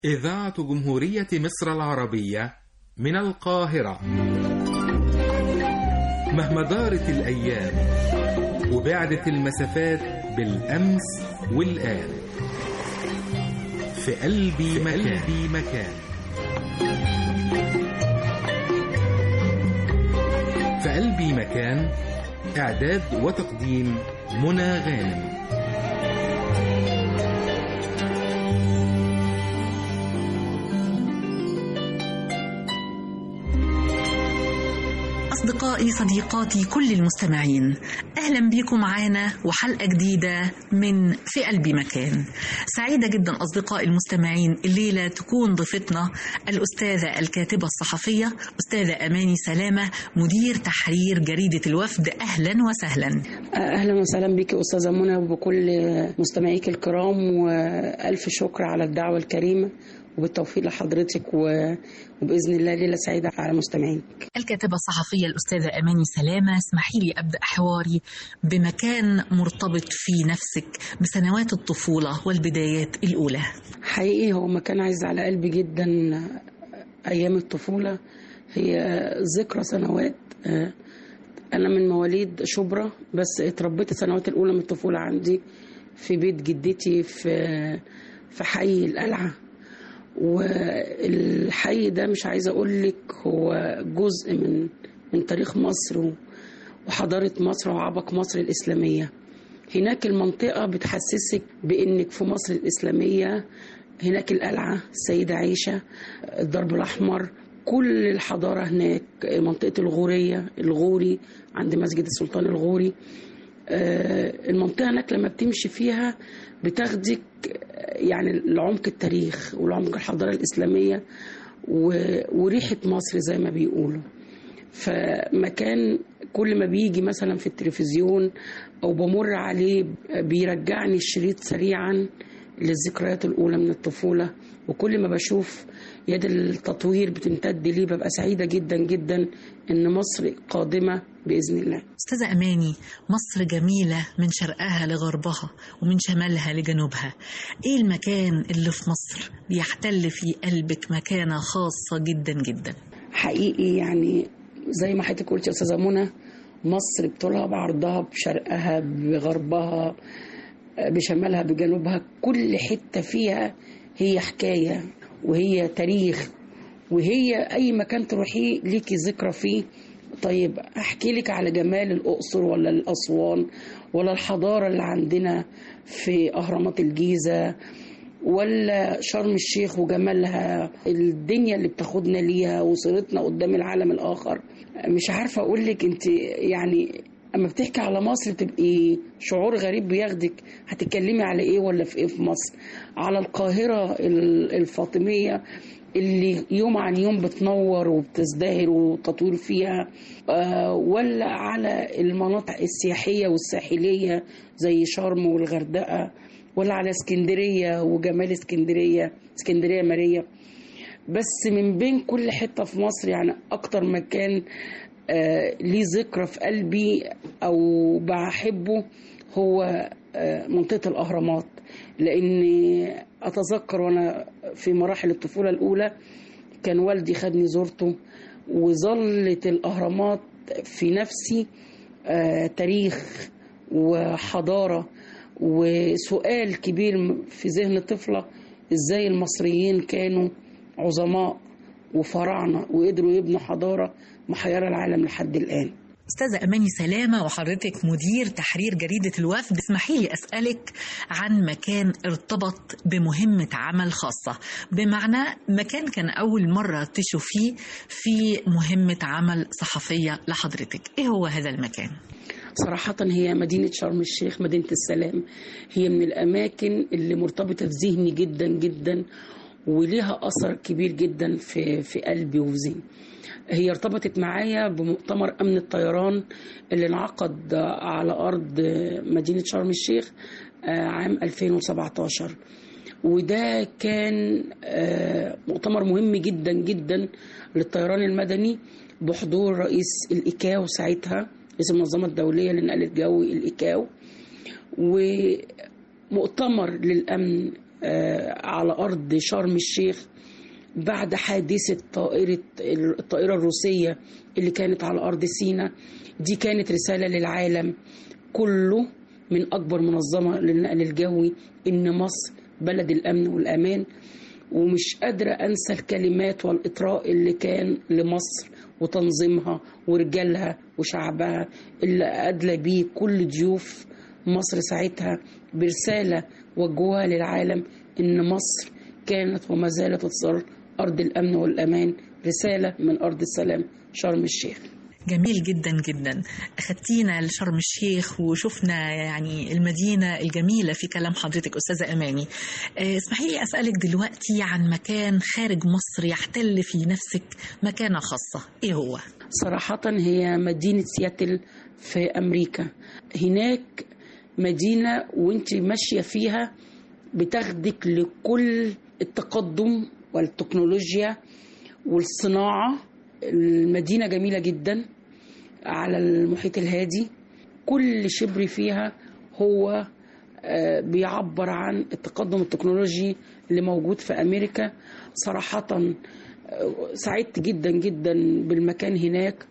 إذاعة جمهورية مصر العربية من القاهرة مهما دارت الأيام وبعدت المسافات بالأمس والآن في قلبي مكان, قلبي مكان في قلبي مكان إعداد وتقديم منى غانم أصدقائي صديقاتي كل المستمعين أهلا بكم معانا وحلقة جديدة من في قلبي مكان سعيدة جدا أصدقائي المستمعين الليلة تكون ضيفتنا الأستاذة الكاتبة الصحفية أستاذة أماني سلامة مدير تحرير جريدة الوفد أهلا وسهلا اهلا وسهلا بك استاذه منى وبكل مستمعيك الكرام والف شكر على الدعوه الكريمه وبالتوفيق لحضرتك و- وباذن الله ليله سعيده على مستمعينك الكاتبة الصحفية الأستاذة أماني سلامة اسمحي لي أبدأ حواري بمكان مرتبط في نفسك بسنوات الطفولة والبدايات الأولى حقيقي هو مكان عايز على قلبي جدا ايام الطفوله هي ذكرى سنوات آه، انا من مواليد شبرا بس اتربيت السنوات الاولى من الطفوله عندي في بيت جدتي في في حي القلعه والحي ده مش عايزه اقول لك هو جزء من من تاريخ مصر و- وحضاره مصر وعبق مصر الاسلاميه هناك المنطقه بتحسسك بانك في مصر الاسلاميه هناك القلعه السيده عيشه الضرب الاحمر كل الحضاره هناك منطقه الغوريه الغوري عند مسجد السلطان الغوري آه، المنطقة هناك لما بتمشي فيها بتاخدك آه، يعني لعمق التاريخ ولعمق الحضارة الإسلامية و- وريحة مصر زي ما بيقولوا فمكان كل ما بيجي مثلا في التلفزيون أو بمر عليه بيرجعني الشريط سريعا للذكريات الأولى من الطفولة وكل ما بشوف يد التطوير بتمتد لي ببقى سعيدة جدا جدا إن مصر قادمة بإذن الله أستاذة أماني مصر جميلة من شرقها لغربها ومن شمالها لجنوبها إيه المكان اللي في مصر بيحتل في قلبك مكانة خاصة جدا جدا حقيقي يعني زي ما حضرتك قلت يا استاذه منى مصر بطولها بعرضها بشرقها بغربها بشمالها بجنوبها كل حته فيها هي حكايه وهي تاريخ وهي اي مكان تروحيه ليكي ذكرى فيه طيب احكي لك على جمال الاقصر ولا الاسوان ولا الحضاره اللي عندنا في اهرامات الجيزه ولا شرم الشيخ وجمالها الدنيا اللي بتاخدنا ليها وصورتنا قدام العالم الاخر مش عارفه اقول لك انت يعني اما بتحكي على مصر تبقي شعور غريب بياخدك هتتكلمي على ايه ولا في ايه في مصر على القاهره ال- الفاطميه اللي يوم عن يوم بتنور وبتزدهر وتطوير فيها آه، ولا على المناطق السياحيه والساحليه زي شرم والغردقه ولا على اسكندريه وجمال اسكندريه اسكندريه ماريه بس من بين كل حته في مصر يعني اكتر مكان آه ليه ذكرى في قلبي او بحبه هو آه منطقه الاهرامات لاني اتذكر وانا في مراحل الطفوله الاولى كان والدي خدني زرته وظلت الاهرامات في نفسي آه تاريخ وحضاره وسؤال كبير في ذهن طفله ازاي المصريين كانوا عظماء وفراعنه وقدروا يبنوا حضاره محيره العالم لحد الان أستاذة أماني سلامة وحضرتك مدير تحرير جريدة الوفد اسمحي لي أسألك عن مكان ارتبط بمهمة عمل خاصة بمعنى مكان كان أول مرة تشوفيه في مهمة عمل صحفية لحضرتك إيه هو هذا المكان؟ صراحة هي مدينة شرم الشيخ مدينة السلام هي من الأماكن اللي مرتبطة في ذهني جدا جدا وليها أثر كبير جدا في في قلبي وفي ذهني هي ارتبطت معايا بمؤتمر أمن الطيران اللي انعقد على أرض مدينة شرم الشيخ آه، عام 2017 وده كان آه، مؤتمر مهم جدا جدا للطيران المدني بحضور رئيس الإيكاو ساعتها رئيس المنظمة الدولية للنقل الجوي الإيكاو ومؤتمر للأمن آه، على أرض شرم الشيخ بعد حادثة طائرة الطائرة الروسية اللي كانت على أرض سيناء دي كانت رسالة للعالم كله من أكبر منظمة للنقل الجوي إن مصر بلد الأمن والأمان ومش قادرة أنسى الكلمات والإطراء اللي كان لمصر وتنظيمها ورجالها وشعبها اللي أدلى بيه كل ضيوف مصر ساعتها برسالة وجهوها للعالم إن مصر كانت وما زالت تصر أرض الأمن والأمان رسالة من أرض السلام شرم الشيخ جميل جدا جدا أخدتينا لشرم الشيخ وشفنا يعني المدينة الجميلة في كلام حضرتك أستاذة أماني آه، اسمحي لي أسألك دلوقتي عن مكان خارج مصر يحتل في نفسك مكانة خاصة إيه هو؟ صراحة هي مدينة سياتل في أمريكا هناك مدينة وانت ماشية فيها بتاخدك لكل التقدم والتكنولوجيا والصناعة المدينة جميلة جدا على المحيط الهادي كل شبر فيها هو آه، بيعبر عن التقدم التكنولوجي اللي موجود في أمريكا صراحة آه، سعدت جدا جدا بالمكان هناك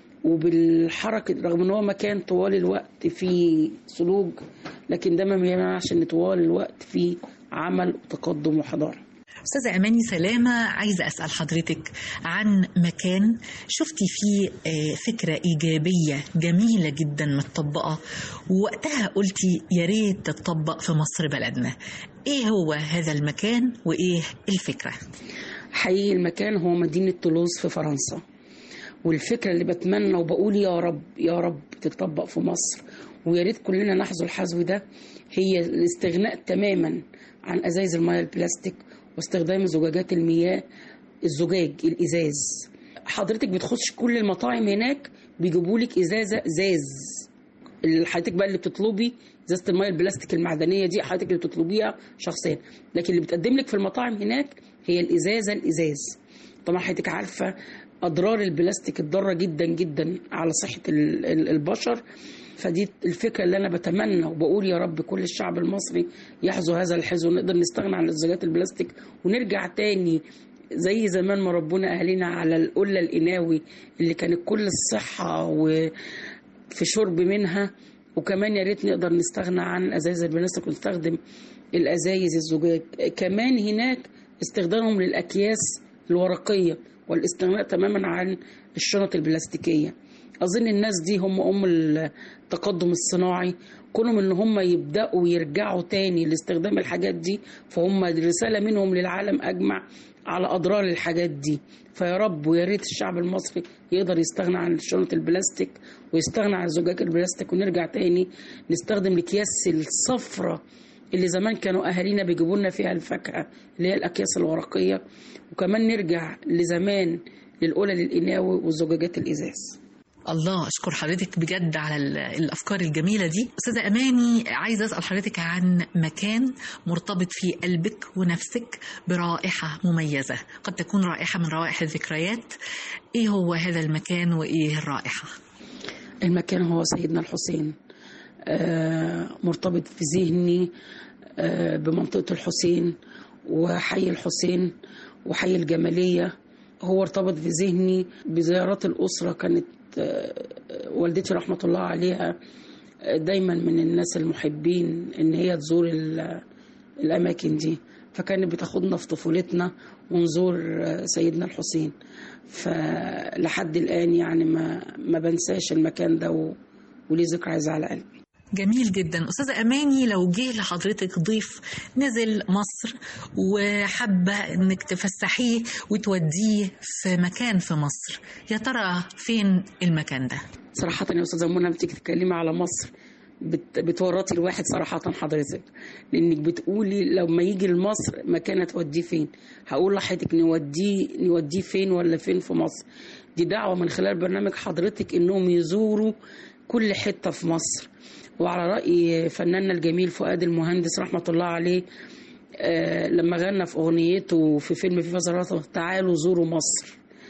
وبالحركة رغم ان هو مكان طوال الوقت فيه ثلوج لكن ده ما يمنعش ان طوال الوقت فيه عمل وتقدم وحضارة أستاذة أماني سلامة عايزة أسأل حضرتك عن مكان شفتي فيه آه، فكرة إيجابية جميلة جدا متطبقة ووقتها قلتي يا ريت تتطبق في مصر بلدنا إيه هو هذا المكان وإيه الفكرة؟ حقيقي المكان هو مدينة تولوز في فرنسا والفكرة اللي بتمنى وبقول يا رب يا رب تتطبق في مصر ويا ريت كلنا نحذو الحذو ده هي الاستغناء تماما عن ازايز المياه البلاستيك واستخدام زجاجات المياه الزجاج الازاز حضرتك بتخش كل المطاعم هناك بيجيبوا لك ازازه ازاز اللي حضرتك بقى اللي بتطلبي ازازه الميه البلاستيك المعدنيه دي حضرتك اللي بتطلبيها شخصيا لكن اللي بتقدم لك في المطاعم هناك هي الازازه الازاز طبعا حضرتك عارفه اضرار البلاستيك الضاره جدا جدا على صحه ال- ال- البشر فدي الفكره اللي انا بتمنى وبقول يا رب كل الشعب المصري يحظو هذا الحزو ونقدر نستغنى عن الزجاجات البلاستيك ونرجع تاني زي زمان ما ربنا اهلنا على القله القناوي اللي كانت كل الصحه وفي شرب منها وكمان يا ريت نقدر نستغنى عن ازايز البلاستيك ونستخدم الازايز الزجاج كمان هناك استخدامهم للاكياس الورقيه والاستغناء تماما عن الشنط البلاستيكيه اظن الناس دي هم ام التقدم الصناعي كونهم ان هم يبداوا يرجعوا تاني لاستخدام الحاجات دي فهم رساله منهم للعالم اجمع على اضرار الحاجات دي فيا رب ويا ريت الشعب المصري يقدر يستغنى عن شنط البلاستيك ويستغنى عن زجاج البلاستيك ونرجع تاني نستخدم الاكياس الصفراء اللي زمان كانوا اهالينا بيجيبوا لنا فيها الفاكهه اللي هي الاكياس الورقيه وكمان نرجع لزمان للقلل القناوي والزجاجات الازاز الله أشكر حضرتك بجد على ال- الأفكار الجميلة دي أستاذة أماني عايزة أسأل حضرتك عن مكان مرتبط في قلبك ونفسك برائحة مميزة قد تكون رائحة من روائح الذكريات إيه هو هذا المكان وإيه الرائحة المكان هو سيدنا الحسين آه، مرتبط في ذهني آه، بمنطقة الحسين وحي الحسين وحي الجمالية هو ارتبط في ذهني بزيارات الأسرة كانت آه، والدتي رحمة الله عليها آه، دايما من الناس المحبين إن هي تزور ال- الأماكن دي فكانت بتاخدنا في طفولتنا ونزور آه، سيدنا الحسين فلحد الآن يعني ما ما بنساش المكان ده و... وليه ذكرى عايزة على قلبي جميل جدا أستاذة أماني لو جه لحضرتك ضيف نزل مصر وحابة إنك تفسحيه وتوديه في مكان في مصر يا ترى فين المكان ده؟ صراحة يا أستاذة منى لما بتيجي تتكلمي على مصر بت... بتورطي الواحد صراحة حضرتك لأنك بتقولي لما يجي لمصر مكان هتوديه فين هقول لحضرتك نوديه نوديه فين ولا فين في مصر دي دعوة من خلال برنامج حضرتك إنهم يزوروا كل حتة في مصر وعلى رأي فناننا الجميل فؤاد المهندس رحمة الله عليه آه لما غنى في أغنيته في فيلم في فزرات تعالوا زوروا مصر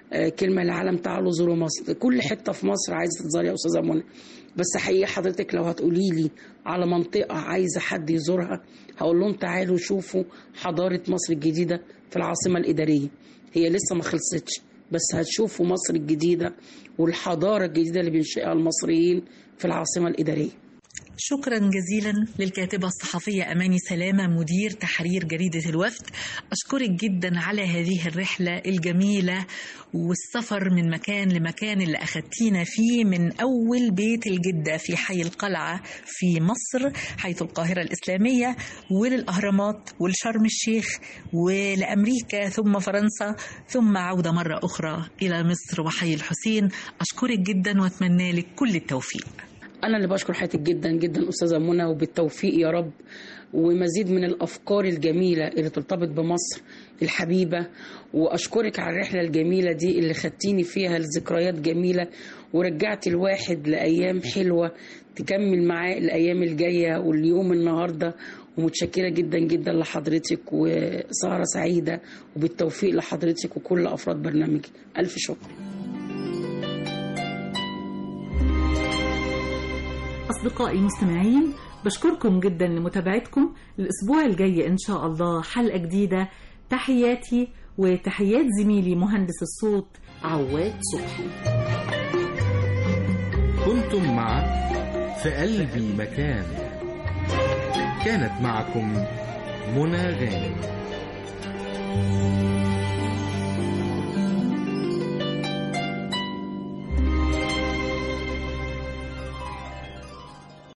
آه، كلمه للعالم تعالوا زوروا مصر كل حته في مصر عايزه تزار يا استاذه منى بس حقيقه حضرتك لو هتقولي لي على منطقه عايزه حد يزورها هقول لهم تعالوا شوفوا حضاره مصر الجديده في العاصمه الاداريه هي لسه ما خلصتش بس هتشوفوا مصر الجديده والحضاره الجديده اللي بينشئها المصريين في العاصمه الاداريه شكرا جزيلا للكاتبة الصحفية أماني سلامة مدير تحرير جريدة الوفد أشكرك جدا على هذه الرحلة الجميلة والسفر من مكان لمكان اللي أخدتينا فيه من أول بيت الجدة في حي القلعة في مصر حيث القاهرة الإسلامية وللأهرامات ولشرم الشيخ ولأمريكا ثم فرنسا ثم عودة مرة أخرى إلى مصر وحي الحسين أشكرك جدا وأتمنى لك كل التوفيق انا اللي بشكر حياتك جدا جدا استاذه منى وبالتوفيق يا رب ومزيد من الافكار الجميله اللي ترتبط بمصر الحبيبه واشكرك على الرحله الجميله دي اللي خدتيني فيها لذكريات جميله ورجعت الواحد لايام حلوه تكمل معاه الايام الجايه واليوم النهارده ومتشكره جدا جدا لحضرتك وسهره سعيده وبالتوفيق لحضرتك وكل افراد برنامجك الف شكر أصدقائي المستمعين بشكركم جدا لمتابعتكم الأسبوع الجاي إن شاء الله حلقة جديدة تحياتي وتحيات زميلي مهندس الصوت عواد صبحي كنتم مع في قلبي مكان كانت معكم منى غانم